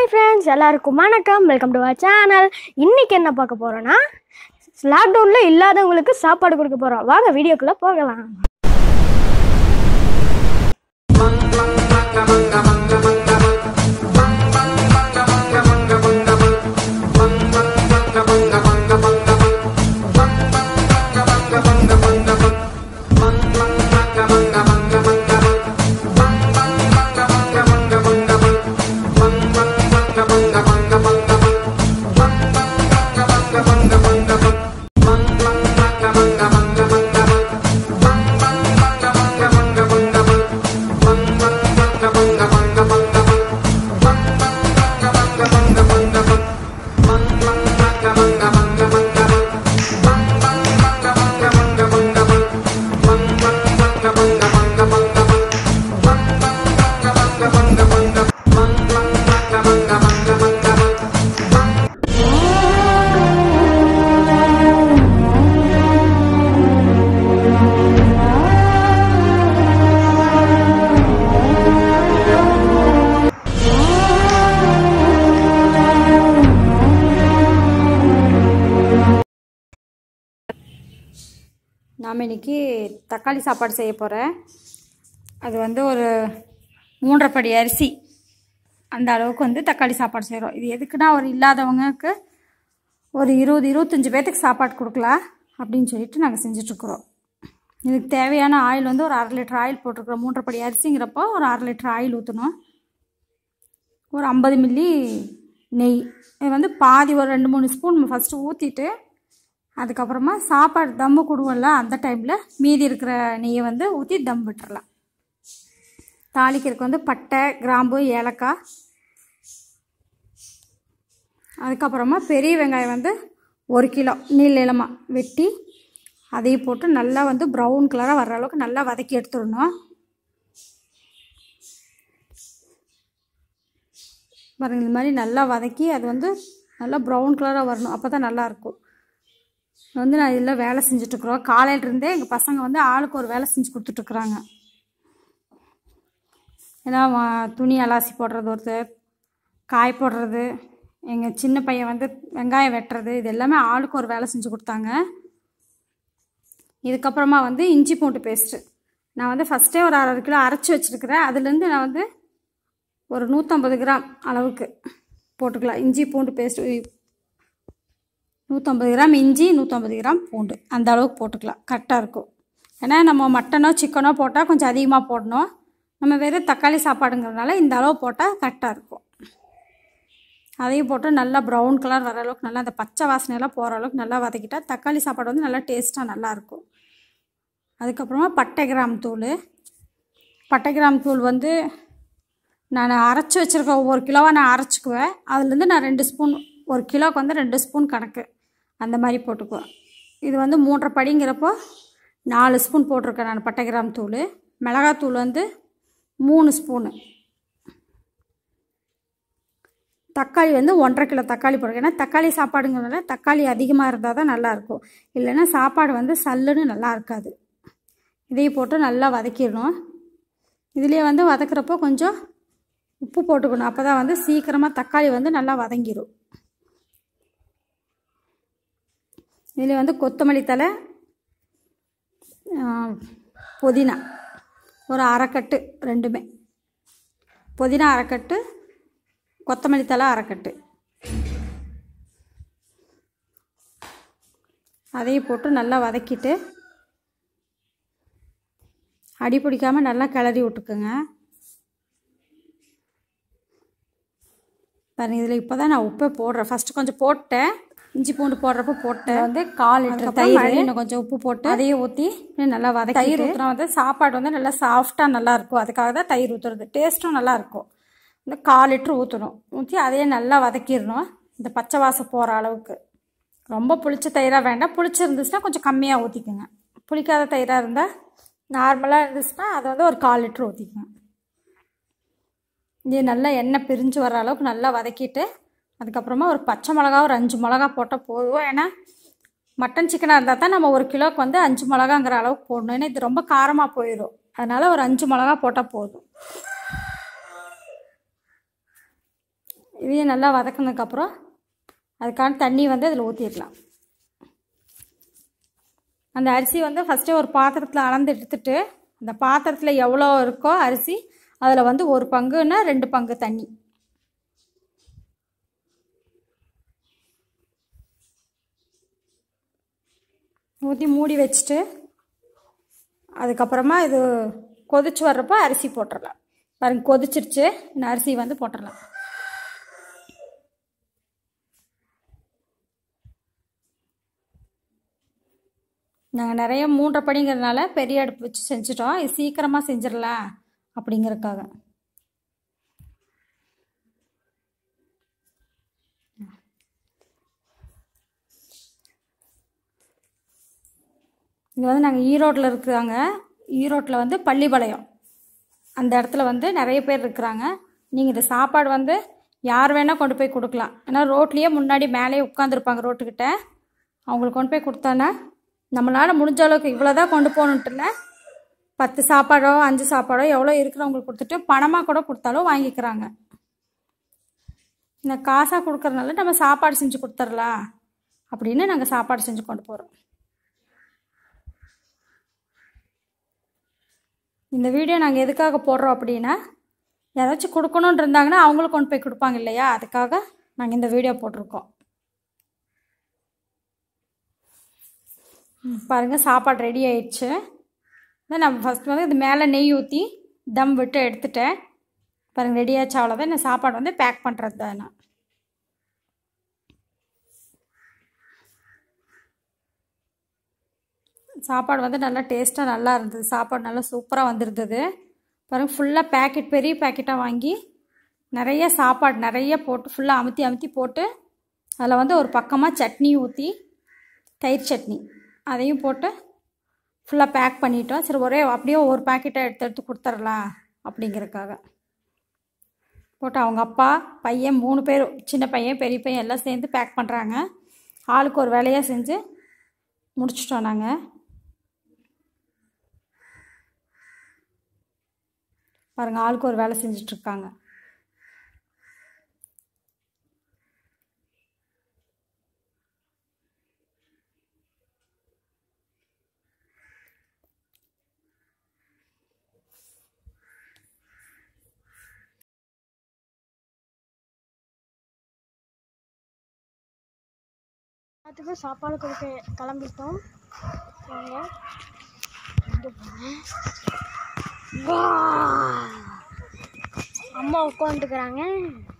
Friends எல்லாருக்கும் வணக்கம் welcome to our channel இன்னைக்கு என்ன பார்க்க போறோம்னா லாக்டவுனில் இல்லாதவங்களுக்கு சாப்பாடு கொடுக்க போகிறோம் வாங்க வீடியோக்குள்ளே போகலாம் நாம் இன்னைக்கு தக்காளி சாப்பாடு செய்ய போகிறேன் அது வந்து ஒரு மூன்றரை படி அரிசி அந்த அளவுக்கு வந்து தக்காளி சாப்பாடு செய்கிறோம் இது எதுக்குன்னா ஒரு இல்லாதவங்களுக்கு ஒரு இருபது இருபத்தஞ்சி பேர்த்துக்கு சாப்பாடு கொடுக்கலாம் அப்படின்னு சொல்லிட்டு நாங்கள் செஞ்சிட்ருக்குறோம் இதுக்கு தேவையான ஆயில் வந்து ஒரு அரை லிட்டர் ஆயில் போட்டிருக்குறோம் மூன்றரை படி அரிசிங்கிறப்போ ஒரு அரை லிட்டர் ஆயில் ஊற்றணும் ஒரு ஐம்பது மில்லி நெய் இது வந்து பாதி ஒரு ரெண்டு மூணு ஸ்பூன் ஃபஸ்ட்டு ஊற்றிட்டு அதுக்கப்புறமா சாப்பாடு தம்மு கொடுவோம்ல அந்த டைமில் மீதி இருக்கிற நெய்யை வந்து ஊற்றி தம் விட்டுறலாம் தாளிக்கிறதுக்கு வந்து பட்டை கிராம்பு ஏலக்காய் அதுக்கப்புறமா பெரிய வெங்காயம் வந்து ஒரு கிலோ நீள நீளமாக வெட்டி அதையும் போட்டு நல்லா வந்து ப்ரௌன் கலராக வர்ற அளவுக்கு நல்லா வதக்கி எடுத்துடணும் பாருங்க இந்த மாதிரி நல்லா வதக்கி அது வந்து நல்லா ப்ரௌன் கலராக வரணும் அப்போ தான் நல்லாயிருக்கும் வந்து நான் இதில் வேலை செஞ்சுட்ருக்குறோம் காலையிலேருந்தே எங்கள் பசங்க வந்து ஆளுக்கு ஒரு வேலை செஞ்சு கொடுத்துட்ருக்குறாங்க ஏன்னா வா- துணி அலாசி போடுறது ஒருத்தர் காய் போடுறது எங்கள் சின்ன பையன் வந்து வெங்காயம் வெட்டுறது இது எல்லாமே ஆளுக்கு ஒரு வேலை செஞ்சு கொடுத்தாங்க இதுக்கப்புறமா வந்து இஞ்சி பூண்டு பேஸ்ட்டு நான் வந்து ஃபஸ்ட்டே ஒரு அரை கிலோ அரைச்சி வச்சுருக்கிறேன் அதுலேருந்து நான் வந்து ஒரு நூற்றம்பது கிராம் அளவுக்கு போட்டுக்கலாம் இஞ்சி பூண்டு பேஸ்ட்டு நூற்றம்பது கிராம் இஞ்சி நூற்றம்பது கிராம் பூண்டு அந்த அளவுக்கு போட்டுக்கலாம் கரெக்டாக இருக்கும் ஏன்னா நம்ம மட்டனோ சிக்கனோ போட்டால் கொஞ்சம் அதிகமாக போடணும் நம்ம வெறும் தக்காளி சாப்பாடுங்கிறதுனால இந்த அளவு போட்டால் கரெக்டாக இருக்கும் அதையும் போட்டு நல்லா ப்ரௌன் கலர் வர அளவுக்கு நல்லா அந்த பச்சை வாசனையெல்லாம் போகிற அளவுக்கு நல்லா வதக்கிட்டா தக்காளி சாப்பாடு வந்து நல்லா டேஸ்ட்டாக நல்லாயிருக்கும் அதுக்கப்புறமா பட்டை கிராம் தூள் பட்டை கிராம் தூள் வந்து நான் அரைச்சி வச்சுருக்க ஒவ்வொரு கிலோவாக நான் அரைச்சிக்குவேன் அதுலேருந்து நான் ரெண்டு ஸ்பூன் ஒரு கிலோவுக்கு வந்து ரெண்டு ஸ்பூன் கணக்கு அந்த மாதிரி போட்டுக்குவேன் இது வந்து மூன்றரை படிங்கிறப்போ நாலு ஸ்பூன் போட்டிருக்கேன் நான் பட்டை கிராம் தூள் மிளகாத்தூள் வந்து மூணு ஸ்பூனு தக்காளி வந்து ஒன்றரை கிலோ தக்காளி போடுறேன் ஏன்னா தக்காளி சாப்பாடுங்கிறதுனால தக்காளி அதிகமாக இருந்தால் தான் நல்லாயிருக்கும் இல்லைன்னா சாப்பாடு வந்து சல்லுன்னு நல்லா இருக்காது இதையும் போட்டு நல்லா வதக்கிடணும் இதுலேயே வந்து வதக்குறப்போ கொஞ்சம் உப்பு போட்டுக்கணும் அப்போ தான் வந்து சீக்கிரமாக தக்காளி வந்து நல்லா வதங்கிடும் இதில் வந்து கொத்தமல்லி தலை ஆ, புதினா ஒரு அரைக்கட்டு ரெண்டுமே புதினா அரைக்கட்டு கொத்தமல்லி தலை அரைக்கட்டு அதையும் போட்டு நல்லா வதக்கிட்டு அடி பிடிக்காம நல்லா கிளறி விட்டுக்குங்க பாருங்க இதில் இப்போ தான் நான் உப்பை போடுறேன் ஃபஸ்ட்டு கொஞ்சம் போட்டேன் இஞ்சி பூண்டு போடுறப்ப போட்டேன் வந்து கால் லிட்டர் தயிர் இன்னும் கொஞ்சம் உப்பு போட்டு அதையும் ஊற்றி நல்லா வதக்கி தயிர் ஊற்றினா வந்து சாப்பாடு வந்து நல்லா சாஃப்டாக நல்லா இருக்கும் அதுக்காக தான் தயிர் ஊற்றுறது டேஸ்ட்டும் நல்லா இருக்கும் இந்த கால் லிட்டர் ஊற்றணும் ஊற்றி அதையே நல்லா வதக்கிடணும் இந்த பச்சை வாசம் போகிற அளவுக்கு ரொம்ப புளிச்ச தயிராக வேண்டாம் புளிச்சிருந்துச்சுன்னா கொஞ்சம் கம்மியாக ஊற்றிக்கோங்க புளிக்காத தயிராக இருந்தால் நார்மலாக இருந்துச்சுன்னா அதை வந்து ஒரு கால் லிட்டர் ஊற்றிக்கோங்க இது நல்லா எண்ணெய் பிரிஞ்சு வர அளவுக்கு நல்லா வதக்கிட்டு அதுக்கப்புறமா ஒரு பச்சை மிளகா ஒரு அஞ்சு மிளகா போட்டால் போதும் ஏன்னா மட்டன் சிக்கனாக இருந்தால் தான் நம்ம ஒரு கிலோவுக்கு வந்து அஞ்சு மிளகாங்கிற அளவுக்கு போடணும் ஏன்னா இது ரொம்ப காரமாக போயிடும் அதனால் ஒரு அஞ்சு மிளகா போட்டால் போதும் இதையும் நல்லா வதக்குனதுக்கப்புறம் அதுக்கான தண்ணி வந்து அதில் ஊற்றிடலாம் அந்த அரிசி வந்து ஃபஸ்ட்டு ஒரு பாத்திரத்தில் அளந்து எடுத்துட்டு அந்த பாத்திரத்தில் எவ்வளோ இருக்கோ அரிசி அதில் வந்து ஒரு பங்குன்னா ரெண்டு பங்கு தண்ணி ஊற்றி மூடி வச்சுட்டு அதுக்கப்புறமா இது கொதிச்சு வர்றப்போ அரிசி போட்டுடலாம் பாருங்க கொதிச்சிருச்சு இந்த அரிசி வந்து போட்டுடலாம் நாங்கள் நிறைய மூன்றரை படிங்கிறதுனால பெரிய அடுப்பு வச்சு செஞ்சுட்டோம் இது சீக்கிரமாக செஞ்சிடலாம் அப்படிங்கிறதுக்காக இங்கே வந்து நாங்கள் ஈரோட்டில் இருக்கிறாங்க ஈரோட்டில் வந்து பள்ளிப்பாளையம் அந்த இடத்துல வந்து நிறைய பேர் இருக்கிறாங்க நீங்கள் இந்த சாப்பாடு வந்து யார் வேணால் கொண்டு போய் கொடுக்கலாம் ஏன்னா ரோட்லேயே முன்னாடி மேலேயே உட்காந்துருப்பாங்க ரோட்டுக்கிட்ட அவங்களுக்கு கொண்டு போய் கொடுத்தோன்னா நம்மளால் முடிஞ்ச அளவுக்கு இவ்வளோ தான் கொண்டு போகணுன்ட்டு இல்லை பத்து சாப்பாடோ அஞ்சு சாப்பாடோ எவ்வளோ இருக்கிறவங்களுக்கு கொடுத்துட்டு பணமாக கூட கொடுத்தாலும் வாங்கிக்கிறாங்க இந்த காசாக கொடுக்கறதுனால நம்ம சாப்பாடு செஞ்சு கொடுத்துர்லாம் அப்படின்னு நாங்கள் சாப்பாடு செஞ்சு கொண்டு போகிறோம் இந்த வீடியோ நாங்கள் எதுக்காக போடுறோம் அப்படின்னா யாராச்சும் கொடுக்கணுன்னு இருந்தாங்கன்னா அவங்களும் கொண்டு போய் கொடுப்பாங்க இல்லையா அதுக்காக நாங்கள் இந்த வீடியோ போட்டிருக்கோம் ம், பாருங்க சாப்பாடு ரெடி ஆயிடுச்சு இதான் நம்ம ஃபஸ்ட் வந்து இது மேலே நெய் ஊற்றி தம் விட்டு எடுத்துட்டேன் பாருங்க ரெடி ஆச்சு அவ்வளோதான் இந்த சாப்பாடு வந்து பேக் பண்ணுறது தான் நான் சாப்பாடு வந்து நல்லா டேஸ்ட்டாக நல்லா இருந்தது சாப்பாடு நல்லா சூப்பராக வந்திருந்தது பாருங்கள் ஃபுல்லாக பேக்கெட் பெரிய பேக்கெட்டாக வாங்கி நிறைய சாப்பாடு நிறைய போட்டு ஃபுல்லாக அமுத்தி அமுத்தி போட்டு அதில் வந்து ஒரு பக்கமாக சட்னி ஊற்றி தயிர் சட்னி அதையும் போட்டு ஃபுல்லாக பேக் பண்ணிட்டோம் சரி ஒரே அப்படியே ஒரு பேக்கெட்டை எடுத்து எடுத்து கொடுத்துடலாம் அப்படிங்கிறதுக்காக போட்டு அவங்க அப்பா பையன் மூணு பேர் சின்ன பையன் பெரிய பையன் எல்லாம் சேர்ந்து பேக் பண்ணுறாங்க ஆளுக்கு ஒரு வேலையாக செஞ்சு முடிச்சிட்டோம் நாங்கள் பாருங்கள் ஆளுக்கு ஒரு வேலை செஞ்சிட்ருக்காங்க எல்லாத்துக்கும் சாப்பாடு கொடுக்க கிளம்பிட்டோம் வாங்க. இங்க பாருங்க. வா! அம்மா உட்காந்துக்கிறாங்க